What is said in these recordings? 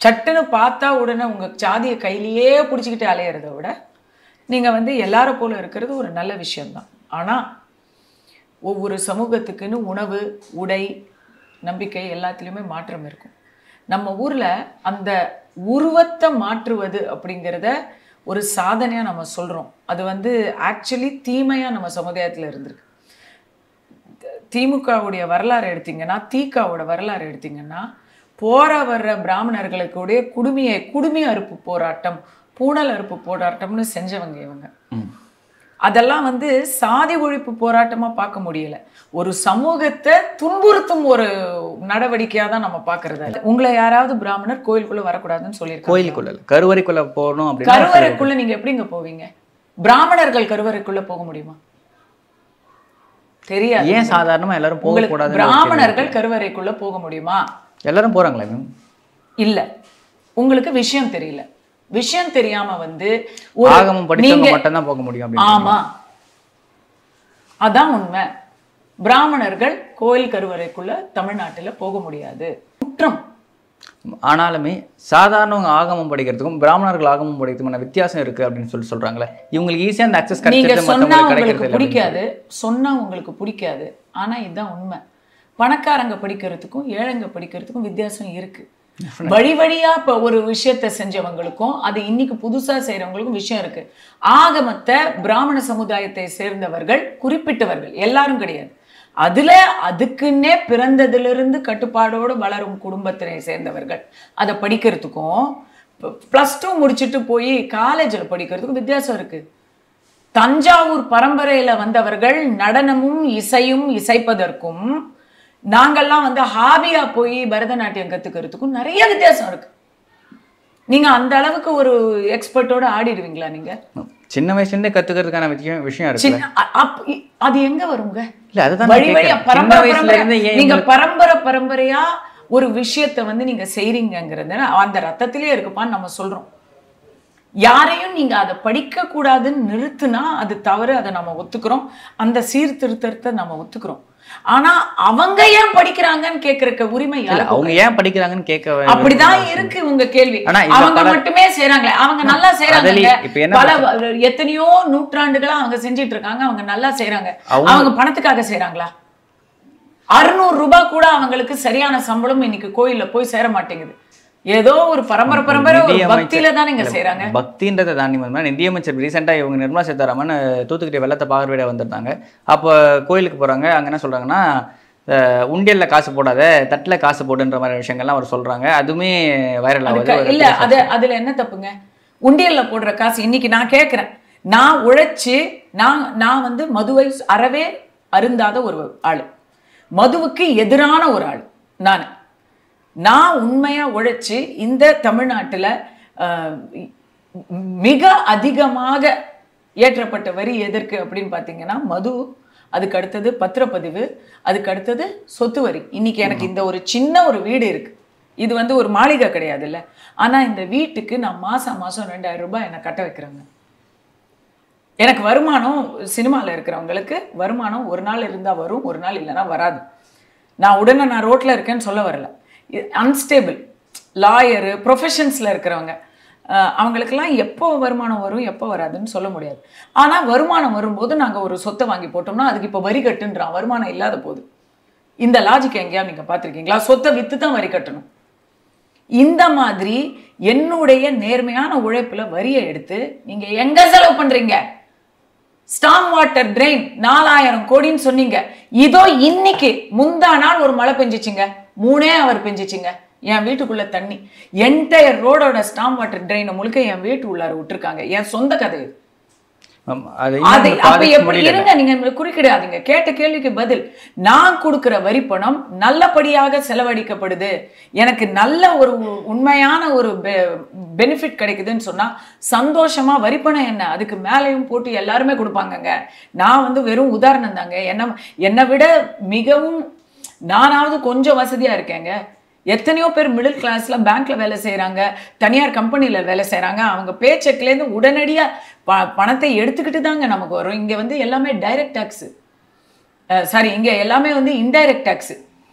சட்டுன்னு பார்த்தா உடனே உங்க சாதியை கையிலேயே பிடிச்சிக்கிட்டு அலையிறத விட நீங்க வந்து எல்லார போல இருக்கிறது ஒரு நல்ல விஷயம்தான் ஆனா ஒவ்வொரு சமூகத்துக்குன்னு உணவு உடை நம்பிக்கை எல்லாத்துலேயுமே மாற்றம் இருக்கும் நம்ம ஊர்ல அந்த உருவத்தை மாற்றுவது அப்படிங்கிறத ஒரு சாதனையா நம்ம சொல்றோம் அது வந்து ஆக்சுவலி தீமையா நம்ம சமுதாயத்துல இருந்திருக்கு திமுகவுடைய வரலாறு எடுத்தீங்கன்னா தீகாவோட வரலாறு எடுத்தீங்கன்னா போற வர்ற பிராமணர்களுக்குடைய குடுமியை குடுமி அறுப்பு போராட்டம் பூணல் அறுப்பு போராட்டம்னு செஞ்சவங்க இவங்க அதெல்லாம் வந்து சாதி ஒழிப்பு போராட்டமா பார்க்க முடியல ஒரு சமூகத்தை துன்புறுத்தும் ஒரு நடவடிக்கையா தான் நம்ம பார்க்கறது உங்களை யாராவது பிராமணர் கோயிலுக்குள்ள வரக்கூடாதுன்னு சொல்லியிருக்காங்க கோயிலுக்குள்ள இல்ல, கருவறைக்குள்ள போகணும் அப்படின்னா கருவறைக்குள்ள நீங்க எப்படிங்க போவீங்க பிராமணர்கள் கருவறைக்குள்ள போக முடியுமா தெரியாது ஏன் சாதாரணமா எல்லாரும் உங்களுக்கு போகக்கூடாது பிராமணர்கள் கருவறைக்குள்ள போக முடியுமா எல்லாரும் போறாங்களே மேம் இல்ல உங்களுக்கு விஷயம் தெரியல விஷயம் தெரியாம வந்து ஒரு ஆகமம் படிச்சவங்க நீங்க- மட்டும் தான் போக முடியும் அப்படின்னு ஆமா அதான் உண்மை பிராமணர்கள் கோயில் கருவறைக்குள்ள தமிழ்நாட்டுல போக முடியாது குற்றம் ஆனாலுமே சாதாரணவங்க ஆகமம் படிக்கிறதுக்கும் பிராமணர்கள் ஆகமம் படிக்கிறதுக்குமான வித்தியாசம் இருக்கு அப்படின்னு சொல்லி சொல்றாங்களே இவங்களுக்கு ஈஸியா அந்த அக்சஸ் நீங்க கிடைக்கிறது சொன்னா மத்தவங்களுக்கு உங்களுக்கு கிடைக்கிறது இல்லை பிடிக்காது சொன்னா உங்களுக்கு பிடிக்காது ஆனா இதுதான் உண்மை பணக்காரங்க படிக்கிறதுக்கும் ஏழைங்க படிக்கிறதுக்கும் வித்தியாசம் இருக்கு வழி வழியா இப்ப ஒரு விஷயத்தை செஞ்சவங்களுக்கும் அது இன்னைக்கு புதுசா செய்யறவங்களுக்கும் விஷயம் இருக்கு ஆகமத்தை பிராமண சமுதாயத்தை சேர்ந்தவர்கள் குறிப்பிட்டவர்கள் எல்லாரும் கிடையாது அதுல அதுக்குன்னே பிறந்ததிலிருந்து கட்டுப்பாடோடு வளரும் குடும்பத்தினை சேர்ந்தவர்கள் அதை படிக்கிறதுக்கும் ப்ளஸ் டூ முடிச்சுட்டு போய் காலேஜில் படிக்கிறதுக்கும் வித்தியாசம் இருக்கு தஞ்சாவூர் பரம்பரையில வந்தவர்கள் நடனமும் இசையும் இசைப்பதற்கும் நாங்கெல்லாம் வந்து ஹாபியா போய் பரதநாட்டியம் கத்துக்கிறதுக்கும் நிறைய வித்தியாசம் இருக்கு நீங்க அந்த அளவுக்கு ஒரு எக்ஸ்பர்ட்டோட ஆடிடுவீங்களா நீங்க சின்ன வயசுல இருந்தே கத்துக்கிறதுக்கான விஷயம் விஷயம் இருக்குல்ல சின்ன அ- அப்- இ- அது எங்க வருங்க இல்ல அதுதான் வழி நான் வழியா கேட்கிறேன். சின்ன பரம்பரை வயசுல இருந்து பரம்பரையா ஏன் நீங்க உங்களுக்கு- பரம்பரை பரம்பரையா ஒரு விஷயத்தை வந்து நீங்க செய்றீங்கங்கிறது அந்த ரத்தத்திலே இருக்குப்பான்னு நம்ம சொல்றோம் யாரையும் நீங்க அதை படிக்க கூடாதுன்னு நிறுத்துனா அது தவறு அதை நம்ம ஒத்துக்கிறோம் அந்த சீர்திருத்தத்தை நம்ம ஒத்துக்கிறோம் ஆனா அவங்க ஏன் படிக்கிறாங்கன்னு கேக்குறக்க உரிமை இல்ல, யாருக்கும் அவங்க ஏன் படிக்கிறாங்கன்னு கேட்க வேண்டிய அப்படிதான் அவசியம் இருக்கு உங்க கேள்வி ஆனா இந்த அவங்க பல- மட்டுமே செய்றாங்களே அவங்க நல்லா செய்றாங்க அதுலயே இப்ப என்ன பல எத்தனையோ நூற்றாண்டுகளா அவங்க செஞ்சிட்டு இருக்காங்க அவங்க நல்லா செய்றாங்க அவங்க- அவங்க பணத்துக்காக செய்றாங்களா அறுநூறு ரூபாய் கூட அவங்களுக்கு சரியான சம்பளம் இன்னைக்கு கோயில்ல போய் சேர மாட்டேங்குது ஏதோ ஒரு பரம்பரை பரம்பரை ஒரு நிதியமைச்சர்- பக்தியில தானே இங்க இல்ல, செய்றாங்க பக்தின்றதை தாண்டி வந்து நிதியமைச்சர் ரீசெண்டாக இவங்க நிர்மலா சீதாராமன் தூத்துக்குடி வெள்ளத்தை பார்வையிட வந்திருந்தாங்க அப்போ கோயிலுக்கு போறாங்க அங்க என்ன சொல்றாங்கன்னா அஹ், உண்டியல்ல காசு போடாத தட்டுல காசு போடுன்ற மாதிரி விஷயங்கள்லாம் அவர் சொல்றாங்க அதுவுமே வைரல் ஆகுது அதுக்கு- இல்ல அது அதுல என்ன தப்புங்க உண்டியல்ல போடுற காசு இன்னைக்கு நான் கேக்குறேன் நான் உழைச்சு நான் நான் வந்து மதுவை அறவே அருந்தாத ஒரு ஆளு மதுவுக்கு எதிரான ஒரு ஆள் நான் நான் உண்மையா உழைச்சு இந்த தமிழ்நாட்டுல அஹ், மிக அதிகமாக ஏற்றப்பட்ட வரி எதற்கு அப்படின்னு பார்த்தீங்கன்னா மது அதுக்கு அடுத்தது பத்திரப்பதிவு அதுக்கு அடுத்தது சொத்து வரி இன்னைக்கு எனக்கு இந்த ஒரு சின்ன ஒரு வீடு இருக்கு இது வந்து ஒரு மாளிகை கிடையாதுல்ல ஆனா இந்த வீட்டுக்கு நான் மாசம் மாசம் ரெண்டாயிரம் ரூபாய் என்னை கட்ட வைக்கிறாங்க எனக்கு வருமானம் சினிமாவில் இருக்கிறவங்களுக்கு வருமானம் ஒரு நாள் இருந்தால் வரும் ஒரு நாள் இல்லைன்னா வராது நான் உடனே நான் ரோட்டில் இருக்கேன்னு சொல்ல வரல அன்ஸ்டேபிள் லாயரு ப்ரொஃபஷன்ஸில் இருக்கிறவங்க அஹ், அவங்களுக்கெல்லாம் எப்போ வருமானம் வரும் எப்போ வராதுன்னு சொல்ல முடியாது ஆனால் வருமானம் வரும்போது நாங்கள் ஒரு சொத்தை வாங்கி போட்டோம்னா அதுக்கு இப்போ வரி கட்டுன்றான் வருமானம் இல்லாத போது இந்த லாஜிக் எங்கேயாவது நீங்கள் பார்த்துருக்கீங்களா சொத்தை விற்று தான் வரி கட்டணும் இந்த மாதிரி என்னுடைய நேர்மையான உழைப்புல வரியை எடுத்து நீங்க எங்க செலவு பண்றீங்க ஸ்டாம் வாட்டர் ட்ரெயின் நாலாயிரம் கோடின்னு சொன்னீங்க இதோ இன்னைக்கு முந்தா நாள் ஒரு மழை பெஞ்சிச்சுங்க மூணே அவர் பெஞ்சிச்சுங்க என் வீட்டுக்குள்ள தண்ணி என்டையர் ரோடோட ஸ்டாம் வாட்டர் ட்ரெயினை முழுக்க என் வீட்டு உள்ளார விட்டுருக்காங்க என் சொந்த கதை இது. ஆமா, அது அதை இன்னும் அப்ப பாதிக்க எப்படி முடியல இருங்க நீங்க குறுக்கிடாதீங்க கேட்ட கேள்விக்கு பதில் நான் கொடுக்கிற வரி பணம் நல்லபடியாக செலவழிக்கப்படுது எனக்கு நல்ல ஒரு உ- உண்மையான ஒரு பெனிஃபிட் கிடைக்குதுன்னு சொன்னா சந்தோஷமா வரி பணம் என்ன அதுக்கு மேலேயும் போட்டு எல்லாருமே கொடுப்பாங்கங்க நான் வந்து வெறும் உதாரணம் தாங்க என்ன என்னை விட மிகவும் நானாவது கொஞ்சம் வசதியா இருக்கேங்க எத்தனையோ பேர் மிடில் கிளாஸ்ல பேங்க்ல வேலை செய்றாங்க தனியார் கம்பெனில வேலை செய்றாங்க அவங்க பே இருந்து உடனடியா ப பணத்தை எடுத்துக்கிட்டு தாங்க நமக்கு வரும் இங்க வந்து எல்லாமே டைரக்ட் டேக்ஸ் சாரி இங்க எல்லாமே வந்து இன்டைரக்ட் டேக்ஸ்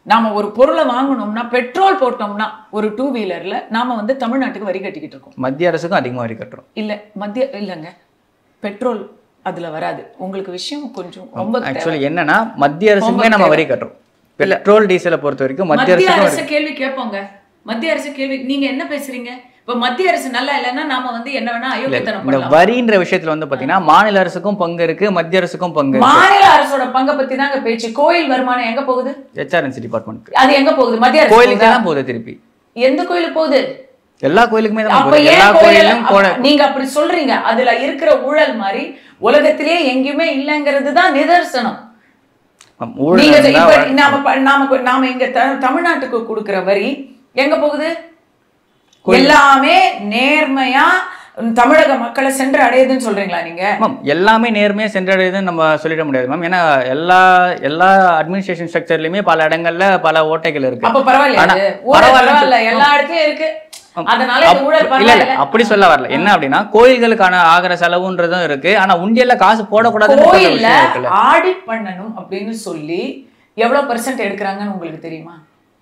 நாம ஒரு பொருளை வாங்கணும்னா பெட்ரோல் போட்டோம்னா ஒரு டூ வீலர்ல நாம வந்து தமிழ்நாட்டுக்கு வரி கட்டிக்கிட்டு இருக்கோம் மத்திய அரசுக்கும் அதிகமாக வரி கட்டுறோம் இல்ல மத்திய இல்லைங்க பெட்ரோல் அதுல வராது உங்களுக்கு விஷயம் கொஞ்சம் ரொம்ப தேவை. ஆக்சுவலி என்னன்னா மத்திய அரசுக்குமே நம்ம வரி கட்டுறோம் பெட்ரோல் டீசலை பொறுத்த வரைக்கும் மத்திய மத்திய அரசுக்கும் அரசு கேள்வி கேட்போங்க மத்திய அரசு கேள்வி நீங்க என்ன பேசுறீங்க இப்ப மத்திய அரசு நல்லா இல்லைன்னா நாம வந்து என்ன வேணா அயோக்கியத்தனம் இந்த பண்ணலாம் வரின்ற விஷயத்துல வந்து பாத்தீங்கன்னா மாநில அரசுக்கும் பங்கு இருக்கு மத்திய அரசுக்கும் பங்கு இருக்கு மாநில அரசோட பங்கை பத்தி தாங்க பேச்சு கோயில் வருமானம் எங்க போகுது ஹெச்ஆர்என்சி டிபார்ட்மெண்ட் அது எங்க போகுது மத்திய அரசு கோயிலுக்கு போகுதா? தான் போகுது திருப்பி எந்த கோயிலுக்கு போகுது எல்லா கோயிலுக்குமே தான் அப்ப போகுது எல்லா ஏன் கோயில் கோயிலும் போட அப்ப நீங்க அப்படி சொல்றீங்க அதுல இருக்கிற ஊழல் மாதிரி உலகத்திலேயே எங்கேயுமே இல்லைங்கிறது தான் நிதர்சனம் ஊழல் நீங்க இருந்தா இப்ப வழக்கு- நாம ப- நாம கொ- நாம இங்க த- தமிழ்நாட்டுக்கு கொடுக்கிற வரி எங்க போகுது எல்லாமே நேர்மையா தமிழக மக்களை சென்று அடையுதுன்னு சொல்றீங்களா நீங்க மேம் எல்லாமே நேர்மையா சென்றடையுதுன்னு நம்ம சொல்லிட முடியாது மேம் ஏன்னா எல்லா எல்லா அட்மினிஸ்ட்ரேஷன் ஸ்ட்ரக்சர்லயுமே பல இடங்கள்ல பல ஓட்டைகள் இருக்கு அப்ப பரவாயில்ல ஆனா, இது? ஊழல் பரவாயில்ல. பரவாயில்ல எல்லா இடத்துலயும் இருக்கு அதனால இந்த அப்- ஊழல் இல்ல இல்ல பரவாயில்ல அப்படி சொல்ல வரல என்ன அப்படின்னா கோயில்களுக்கான ஆகிற செலவுன்றதும் இருக்கு ஆனா உண்டியல்ல காசு போடக்கூடாதுன்னு சொல்ற கோயில்ல விஷயம் இருக்குல்ல ஆடிட் பண்ணணும் அப்படின்னு சொல்லி எவ்வளவு பர்சன்ட் எடுக்கிறாங்கன்னு உங்களுக்கு தெரியுமா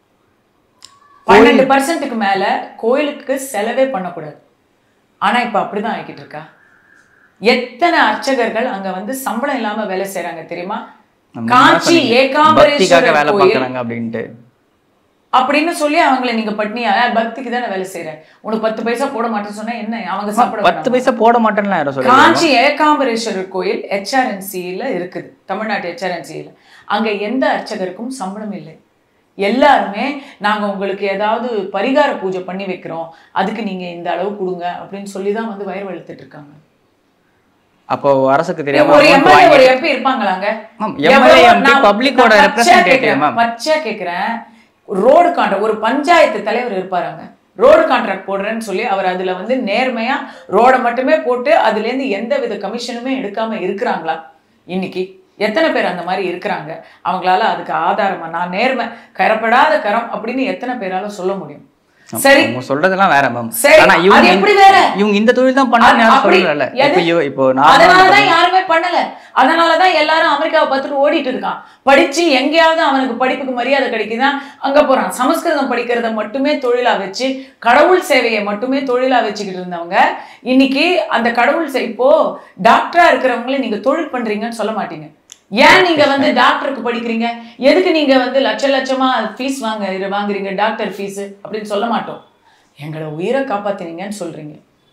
பன்னெண்டு பர்சன்ட்டுக்கு மேல கோயிலுக்கு செலவே பண்ணக்கூடாது ஆனா இப்ப அப்படிதான் ஆகிட்டு இருக்கா எத்தனை அர்ச்சகர்கள் அங்க வந்து சம்பளம் இல்லாம வேலை செய்றாங்க தெரியுமா நம்ம காஞ்சி என்ன சொன்னீங்க? பக்திக்காக ஏகாம்பரேஸ்வரர் வேலை கோயில் பார்க்கறாங்க அப்படின்ட்டு அப்படின்னு சொல்லி அவங்கள நீங்க பட்னியா பக்திக்கு தானே வேலை செய்யற உனக்கு பத்து பைசா போட மாட்டேன்னு சொன்னா என்ன அவங்க சாப்பிட பத்து பைசா போட மாட்டேன்லாம் யாரும் சொல்ல காஞ்சி ஏகாம்பரேஸ்வரர் கோயில் ஹெச்ஆர்என்சியில் இருக்குது தமிழ்நாட்டு ஹெச்ஆர்என்சியில் அங்க எந்த அர்ச்சகருக்கும் சம்பளம் இல்லை எல்லாருமே நாங்க உங்களுக்கு ஏதாவது பரிகார பூஜை பண்ணி வைக்கிறோம் அதுக்கு நீங்க இந்த அளவு கொடுங்க அப்படின்னு சொல்லி தான் வந்து வயிறு வெளுத்துட்டு இருக்காங்க அப்போ அரசுக்கு தெரியாம ஒரு amount எம்எல்ஏ வாங்கி- ஒரு எம்பி இருப்பாங்களாங்க மேம், MLA, எவ்வளவு MP, நான் public-ஓட நான் பச்சையா representative, கேட்கிறேன், மேம். பச்சையா கேட்கிறேன் ரோடு கான்ட்ராக்ட் ஒரு பஞ்சாயத்து தலைவர் இருப்பாராங்க ரோடு கான்ட்ராக்ட் போடுறேன்னு சொல்லி அவர் அதுல வந்து நேர்மையா ரோடை மட்டுமே போட்டு அதுல இருந்து எந்த வித கமிஷனுமே எடுக்காம இருக்கிறாங்களா இன்னைக்கு எத்தனை பேர் அந்த மாதிரி இருக்கிறாங்க அவங்களால அதுக்கு ஆதாரமா நான் நேர்மை கரப்படாத கரம் அப்படின்னு எத்தனை பேரால சொல்ல முடியும் சரி அவங்க சொல்றதெல்லாம் வேற மேம் சரி, ஆனா அது இவங்க எப்படி வேற? இவங்க இந்த தொழில் தான் பண்ணான்னு யாரும் அப்படி- சொல்லல எது? இப்போ இவ- இப்போ நான் அதனாலதான் யாருமே பண்ணல அதனாலதான் எல்லாரும் அமெரிக்காவை பார்த்துட்டு ஓடிட்டு இருக்கான் படிச்சு எங்கேயாவது அவனுக்கு படிப்புக்கு மரியாதை கிடைக்குதா அங்க போறான் சமஸ்கிருதம் படிக்கிறத மட்டுமே தொழிலா வச்சு கடவுள் சேவையை மட்டுமே தொழிலா வச்சுக்கிட்டு இருந்தவங்க இன்னைக்கு அந்த கடவுள் சே- இப்போ டாக்டரா இருக்கிறவங்கள நீங்க தொழில் பண்றீங்கன்னு சொல்ல மாட்டீங்க ஏன் நீங்க வந்து டாக்டருக்கு படிக்கிறீங்க எதுக்கு நீங்க வந்து லட்ச லட்சமா ஃபீஸ் வாங்க இது வாங்குறீங்க டாக்டர் ஃபீஸ் அப்படின்னு சொல்ல மாட்டோம் எங்களை உயிரை காப்பாத்தினீங்கன்னு சொல்றீங்க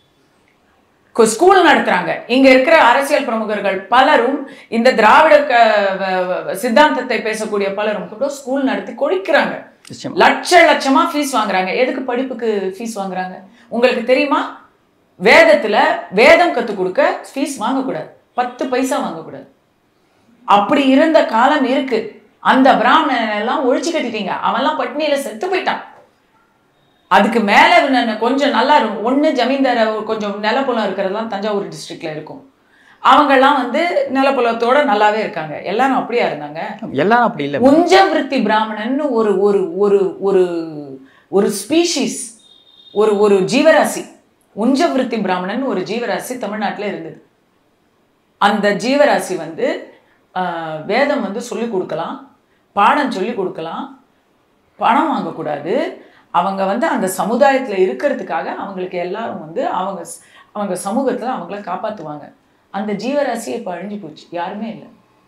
கு- ஸ்கூல் நடத்துறாங்க இங்க இருக்கிற அரசியல் பிரமுகர்கள் பலரும் இந்த திராவிட க- வ- வ- சித்தாந்தத்தை பேசக்கூடிய பலரும் கூட ஸ்கூல் நடத்தி கொழிக்கிறாங்க நிச்சயமா. லட்ச லட்சமா ஃபீஸ் வாங்குறாங்க எதுக்கு படிப்புக்கு ஃபீஸ் வாங்குறாங்க உங்களுக்கு தெரியுமா வேதத்துல வேதம் கத்து கொடுக்க ஃபீஸ் வாங்கக்கூடாது பத்து பைசா வாங்கக்கூடாது அப்படி இருந்த காலம் இருக்கு அந்த பிராமணன் எல்லாம் ஒழிச்சு கட்டிட்டீங்க அவன்லாம் பட்னியில செத்து போயிட்டான் அதுக்கு மேல நான் கொஞ்சம் நல்லா இருக்கும் ஒண்ணு ஜமீன்தார கொஞ்சம் நிலப்புலம் இருக்கிறதெல்லாம் தஞ்சாவூர் டிஸ்ட்ரிக்ட்ல இருக்கும் அவங்கெல்லாம் வந்து நிலப்புலத்தோட நல்லாவே இருக்காங்க எல்லாரும் அப்படியா இருந்தாங்க எல்லாரும் அப்படி இல்ல உஞ்சவிருத்தி பிராமணன்னு ஒரு ஒரு ஒரு ஒரு ஒரு ஸ்பீஷீஸ் ஒரு ஒரு ஜீவராசி உஞ்சவிருத்தி பிராமணன் ஒரு ஜீவராசி தமிழ்நாட்டுல இருந்தது அந்த ஜீவராசி வந்து ஆஹ், வேதம் வந்து சொல்லி கொடுக்கலாம் பாடம் சொல்லி கொடுக்கலாம் பணம் வாங்கக்கூடாது அவங்க வந்து அந்த சமுதாயத்துல இருக்கிறதுக்காக அவங்களுக்கு எல்லாரும் வந்து அவங்க ஸ்- அவங்க சமூகத்துல அவங்கள காப்பாத்துவாங்க அந்த ஜீவராசி இப்ப அழிஞ்சு போச்சு யாருமே இல்லை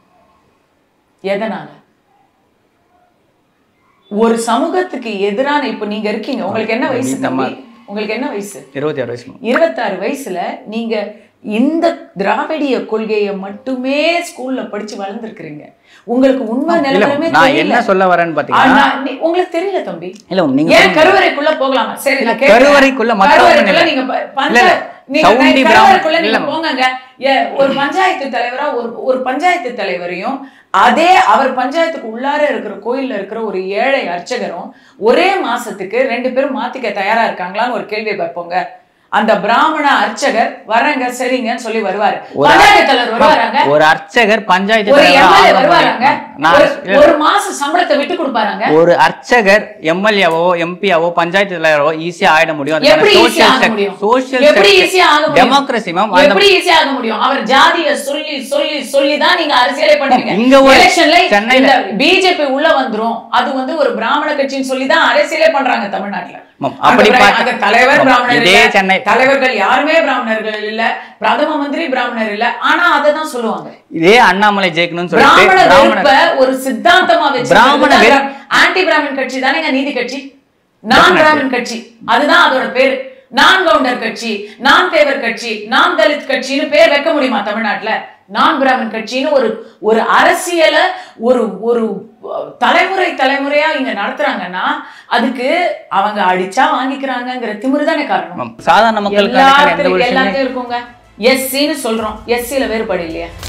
எதனால ஒரு சமூகத்துக்கு எதிரான இப்ப நீங்க இருக்கீங்க உங்களுக்கு என்ன வயசு நம்ம- தம்பி உங்களுக்கு என்ன வயசு இருபத்தி ஆறு வயசு மேம் இருபத்தாறு வயசுல நீங்க இந்த திராவிடிய கொள்கையை மட்டுமே ஸ்கூல்ல படிச்சு வளர்ந்துருக்கிறீங்க உங்களுக்கு உண்மை இல்ல நிலவரமே நான் தெரியல என்ன சொல்ல வரேன்னு பாத்தீங்கன்னா ஆனா, நீ- உங்களுக்கு தெரியல தம்பி இல்ல நீங்க ஏன் கருவறைக்குள்ள போகலாமா சரி நான் கேட்கிறேன். கருவறைக்குள்ள மத்தவங்க கருவறைக்குள்ள இல்ல. நீங்க ப- இல்ல, பஞ்ச- இல்ல. நீங்க சவுண்டி கருவறைக்குள்ள பிராமணன் நீங்க இல்ல. போங்கங்க ஏ, ஒரு பஞ்சாயத்து தலைவரா ஒரு ஒரு பஞ்சாயத்து தலைவரையும் அதே அவர் பஞ்சாயத்துக்கு உள்ளார இருக்கிற கோயில்ல இருக்கிற ஒரு ஏழை அர்ச்சகரும் ஒரே மாசத்துக்கு ரெண்டு பேரும் மாத்திக்க தயாரா இருக்காங்களான்னு ஒரு கேள்வி வைப்போங்க அந்த பிராமண அர்ச்சகர் வரங்க சரிங்கன்னு சொல்லி வருவாரு பஞ்சாயத்து தலைவர் வருவாராங்க ஒரு அர்ச்சகர் பஞ்சாயத்து ஒரு தலைவரா எம்எல்ஏ ஆக வருவாராங்க முடியும். நான் ஒரு- ஒரு மாசம் சம்பளத்தை விட்டு கொடுப்பாராங்க ஒரு அர்ச்சகர் எம்எல்ஏவோ எம்பியாவோ பஞ்சாயத்து தலைவரோ ஈஸியா ஆயிட முடியும் எப்படி ஈஸியா ஆக முடியும் சோசியல் எப்படி ஈஸியா ஆக முடியும் டெமோக்ரஸி மேம் அந்த எப்படி ஈஸியா ஆக முடியும் அவர் ஜாதிய சொல்லி சொல்லி சொல்லி தான் நீங்க அரசியலே பண்றீங்க இங்க ஒரு எலெக்ஷன்ல சென்னையில- இந்த பிஜேபி உள்ள வந்துரும் அது வந்து ஒரு பிராமண கட்சின்னு சொல்லி தான் அரசியலே பண்றாங்க தமிழ்நாட்டுல மேம், அங்க அப்படி பிர- பார்த்தா- அங்க தலைவர் மேம், பிராமணர் இதே இல்ல சென்னை தலைவர்கள் யாருமே பிராமணர்கள் இல்ல பிரதம மந்திரி பிராமணர் இல்ல ஆனா அதை தான் சொல்லுவாங்க இதே அண்ணாமலை ஜெயிக்கணும்னு சொல்லிட்டு பிராமண பிராமணர் வெறுப்ப ஒரு சித்தாந்தமா வச்சு பிராமண வெறுப்பு- ஆன்டி பிராமின் கட்சி தானேங்க நீதி கட்சி நான் பிராமின் கட்சி அதுதான் அதோட பேரு நான் கவுண்டர் கட்சி நான் தேவர் கட்சி நான் தலித் கட்சின்னு பேர் வைக்க முடியுமா தமிழ்நாட்டுல நான் பிராமின் கட்சின்னு ஒரு ஒரு அரசியல ஒரு ஒரு தலைமுறை தலைமுறையா இங்க நடத்துறாங்கன்னா அதுக்கு அவங்க அடிச்சா வாங்கிக்கிறாங்கங்கிற திமிரு தானே காரணம் மேம், சாதாரண மக்களுக்கான எந்த ஒரு எல்லாத்துக்கும் விஷயமே எல்லாத்தையும் இருக்குங்க எஸ்சின்னு சொல்றோம் எஸ்சில வேறுபாடு இல்லையா